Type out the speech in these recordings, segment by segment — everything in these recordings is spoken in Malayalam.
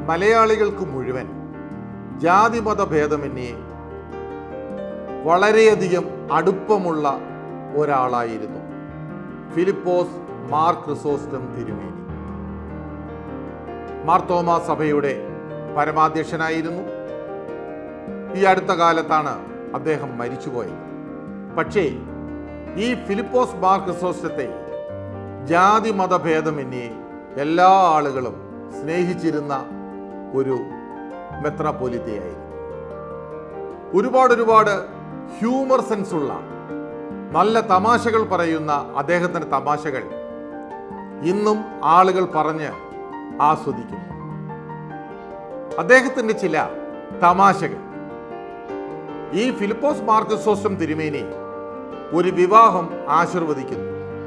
മലയാളികൾക്ക് മുഴുവൻ ജാതിമത ഭേദമന്യേ വളരെയധികം അടുപ്പമുള്ള ഒരാളായിരുന്നു ഫിലിപ്പോസ് മാർ ക്രിസോസ്റ്റം തിരുമേനി മാർത്തോമ സഭയുടെ പരമാധ്യക്ഷനായിരുന്നു ഈ അടുത്ത കാലത്താണ് അദ്ദേഹം മരിച്ചുപോയത് പക്ഷേ ഈ ഫിലിപ്പോസ് മാർ ക്രിസോസ്റ്റത്തെ ജാതി മതഭേദമന്യേ എല്ലാ ആളുകളും സ്നേഹിച്ചിരുന്ന ഒരു മെത്രാപ്പൊലിത്തയായിരുന്നു ഒരുപാട് ഒരുപാട് ഹ്യൂമർ സെൻസ് ഉള്ള നല്ല തമാശകൾ പറയുന്ന അദ്ദേഹത്തിൻ്റെ തമാശകൾ ഇന്നും ആളുകൾ പറഞ്ഞ് ആസ്വദിക്കുന്നു അദ്ദേഹത്തിൻ്റെ ചില തമാശകൾ ഈ ഫിലിപ്പോസ് മാർക്കസോസ്റ്റം തിരുമേനി ഒരു വിവാഹം ആശീർവദിക്കുന്നു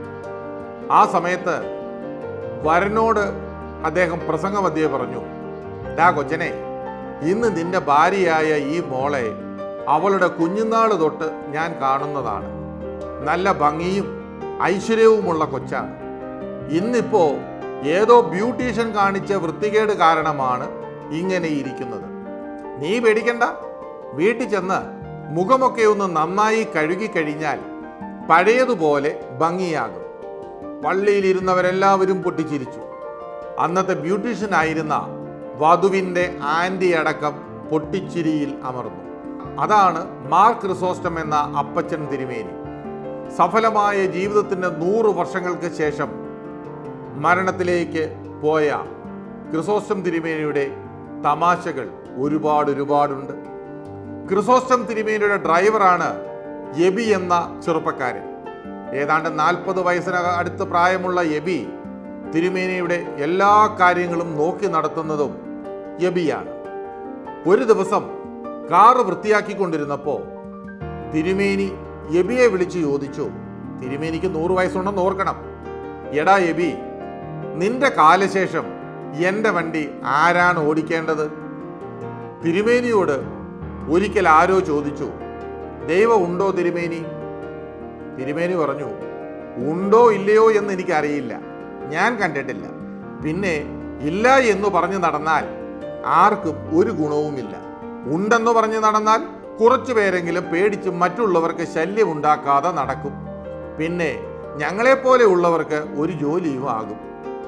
ആ സമയത്ത് വരനോട് അദ്ദേഹം പ്രസംഗമധ്യേ പറഞ്ഞു ഡാ കൊച്ചനെ ഇന്ന് നിന്റെ ഭാര്യയായ ഈ മോളെ അവളുടെ കുഞ്ഞുനാൾ തൊട്ട് ഞാൻ കാണുന്നതാണ് നല്ല ഭംഗിയും ഐശ്വര്യവുമുള്ള കൊച്ചാണ് ഇന്നിപ്പോ ഏതോ ബ്യൂട്ടീഷ്യൻ കാണിച്ച വൃത്തികേട് കാരണമാണ് ഇങ്ങനെ ഇരിക്കുന്നത് നീ പേടിക്കണ്ട വീട്ടിൽ ചെന്ന് മുഖമൊക്കെ ഒന്ന് നന്നായി കഴുകി കഴിഞ്ഞാൽ പഴയതുപോലെ ഭംഗിയാകും പള്ളിയിലിരുന്നവരെല്ലാവരും പൊട്ടിച്ചിരിച്ചു അന്നത്തെ ബ്യൂട്ടീഷ്യൻ ആയിരുന്ന വധുവിൻ്റെ ആൻറ്റി അടക്കം പൊട്ടിച്ചിരിയിൽ അമർന്നു അതാണ് മാർ ക്രിസോസ്റ്റം എന്ന അപ്പച്ചൻ തിരുമേനി സഫലമായ ജീവിതത്തിൻ്റെ നൂറ് വർഷങ്ങൾക്ക് ശേഷം മരണത്തിലേക്ക് പോയ ക്രിസോസ്റ്റം തിരുമേനിയുടെ തമാശകൾ ഒരുപാട് ഒരുപാടുണ്ട് ക്രിസോസ്റ്റം തിരുമേനിയുടെ ഡ്രൈവറാണ് എബി എന്ന ചെറുപ്പക്കാരൻ ഏതാണ്ട് നാൽപ്പത് വയസ്സിന് അടുത്ത് പ്രായമുള്ള എബി തിരുമേനിയുടെ എല്ലാ കാര്യങ്ങളും നോക്കി നടത്തുന്നതും എബിയാണ് ഒരു ദിവസം കാറ് വൃത്തിയാക്കിക്കൊണ്ടിരുന്നപ്പോൾ തിരുമേനി എബിയെ വിളിച്ച് ചോദിച്ചു തിരുമേനിക്ക് നൂറ് വയസ്സുണ്ടെന്ന് ഓർക്കണം എടാ എബി നിന്റെ കാലശേഷം എൻ്റെ വണ്ടി ആരാണ് ഓടിക്കേണ്ടത് തിരുമേനിയോട് ഒരിക്കൽ ആരോ ചോദിച്ചു ദൈവം ഉണ്ടോ തിരുമേനി തിരുമേനി പറഞ്ഞു ഉണ്ടോ ഇല്ലയോ എന്ന് എനിക്കറിയില്ല ഞാൻ കണ്ടിട്ടില്ല പിന്നെ ഇല്ല എന്ന് പറഞ്ഞു നടന്നാൽ ആർക്കും ഒരു ഗുണവുമില്ല ഉണ്ടെന്ന് പറഞ്ഞു നടന്നാൽ കുറച്ചു പേരെങ്കിലും പേടിച്ച് മറ്റുള്ളവർക്ക് ശല്യം ഉണ്ടാക്കാതെ നടക്കും പിന്നെ ഞങ്ങളെപ്പോലെ ഉള്ളവർക്ക് ഒരു ജോലിയും ആകും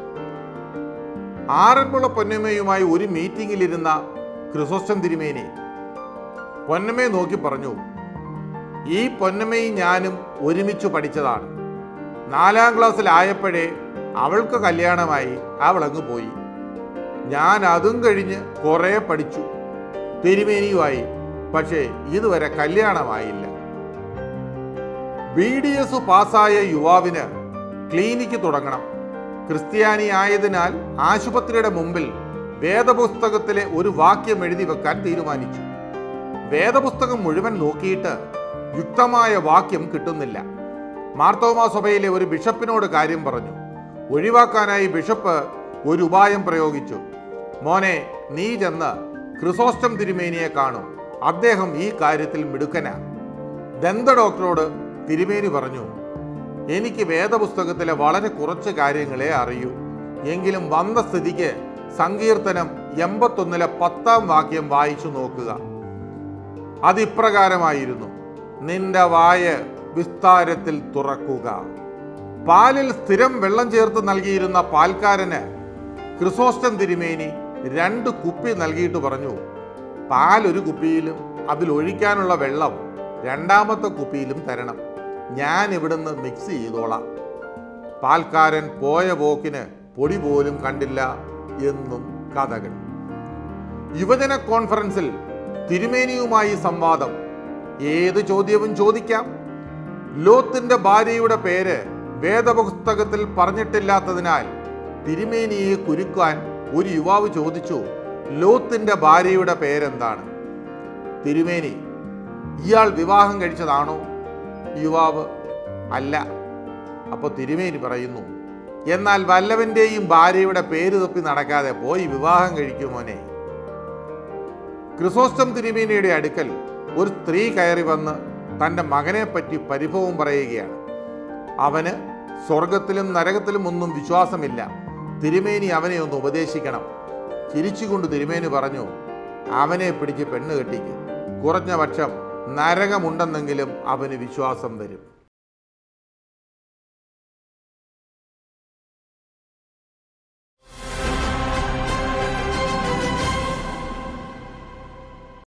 ആറന്മുള പൊന്നമ്മയുമായി ഒരു മീറ്റിംഗിലിരുന്ന ക്രിസോസ്റ്റം തിരുമേനി പൊന്നമ്മയെ നോക്കി പറഞ്ഞു ഈ പൊന്നമ്മയും ഞാനും ഒരുമിച്ച് പഠിച്ചതാണ് നാലാം ക്ലാസ്സിലായപ്പോഴേ അവൾക്ക് കല്യാണമായി അവളങ്ങ് പോയി ഞാൻ അതും കഴിഞ്ഞ് കുറേ പഠിച്ചു തിരുമേനിയുമായി പക്ഷേ ഇതുവരെ കല്യാണമായില്ല ബി ഡി എസ് പാസ്സായ യുവാവിന് ക്ലിനിക്ക് തുടങ്ങണം ക്രിസ്ത്യാനി ആയതിനാൽ ആശുപത്രിയുടെ മുമ്പിൽ വേദപുസ്തകത്തിലെ ഒരു വാക്യം എഴുതി വെക്കാൻ തീരുമാനിച്ചു വേദപുസ്തകം മുഴുവൻ നോക്കിയിട്ട് യുക്തമായ വാക്യം കിട്ടുന്നില്ല മാർത്തോമാ സഭയിലെ ഒരു ബിഷപ്പിനോട് കാര്യം പറഞ്ഞു ഒഴിവാക്കാനായി ബിഷപ്പ് ഒരു ഉപായം പ്രയോഗിച്ചു മോനെ നീ ചെന്ന് ക്രിസോസ്റ്റം തിരുമേനിയെ കാണും അദ്ദേഹം ഈ കാര്യത്തിൽ മിടുക്കനാ ദന്ത ഡോക്ടറോട് തിരുമേനി പറഞ്ഞു എനിക്ക് വേദപുസ്തകത്തിലെ വളരെ കുറച്ച് കാര്യങ്ങളെ അറിയൂ എങ്കിലും വന്ന സ്ഥിതിക്ക് സങ്കീർത്തനം എൺപത്തൊന്നിലെ പത്താം വാക്യം വായിച്ചു നോക്കുക അതിപ്രകാരമായിരുന്നു നിന്റെ വായ വിസ്താരത്തിൽ തുറക്കുക പാലിൽ സ്ഥിരം വെള്ളം ചേർത്ത് നൽകിയിരുന്ന പാൽക്കാരന് ക്രിസോസ്റ്റം തിരുമേനി രണ്ട് കുപ്പി നൽകിയിട്ട് പറഞ്ഞു പാൽ ഒരു കുപ്പിയിലും അതിൽ ഒഴിക്കാനുള്ള വെള്ളം രണ്ടാമത്തെ കുപ്പിയിലും തരണം ഞാൻ ഇവിടുന്ന് മിക്സ് ചെയ്തോളാം പാൽക്കാരൻ പോയ പോക്കിന് പൊടി പോലും കണ്ടില്ല എന്നും കഥകൾ യുവജന കോൺഫറൻസിൽ തിരുമേനിയുമായി സംവാദം ഏത് ചോദ്യവും ചോദിക്കാം ലോത്തിന്റെ ഭാര്യയുടെ പേര് വേദപുസ്തകത്തിൽ പറഞ്ഞിട്ടില്ലാത്തതിനാൽ തിരുമേനിയെ കുരുക്കാൻ ഒരു യുവാവ് ചോദിച്ചു ലോത്തിന്റെ ഭാര്യയുടെ പേരെന്താണ് തിരുമേനി ഇയാൾ വിവാഹം കഴിച്ചതാണോ യുവാവ് അല്ല അപ്പോൾ തിരുമേനി പറയുന്നു എന്നാൽ വല്ലവന്റെയും ഭാര്യയുടെ പേര് തപ്പി നടക്കാതെ പോയി വിവാഹം കഴിക്കുമോനെ ക്രിസോസ്റ്റം തിരുമേനിയുടെ അടുക്കൽ ഒരു സ്ത്രീ കയറി വന്ന് തൻ്റെ മകനെ പറ്റി പരിഭവം പറയുകയാണ് അവന് സ്വർഗത്തിലും നരകത്തിലും ഒന്നും വിശ്വാസമില്ല തിരുമേനി അവനെ ഒന്ന് ഉപദേശിക്കണം ചിരിച്ചുകൊണ്ട് തിരുമേനി പറഞ്ഞു അവനെ പിടിച്ച് പെണ്ണ് കെട്ടിക്ക് കുറഞ്ഞ പക്ഷം നരകമുണ്ടെന്നെങ്കിലും അവന് വിശ്വാസം വരും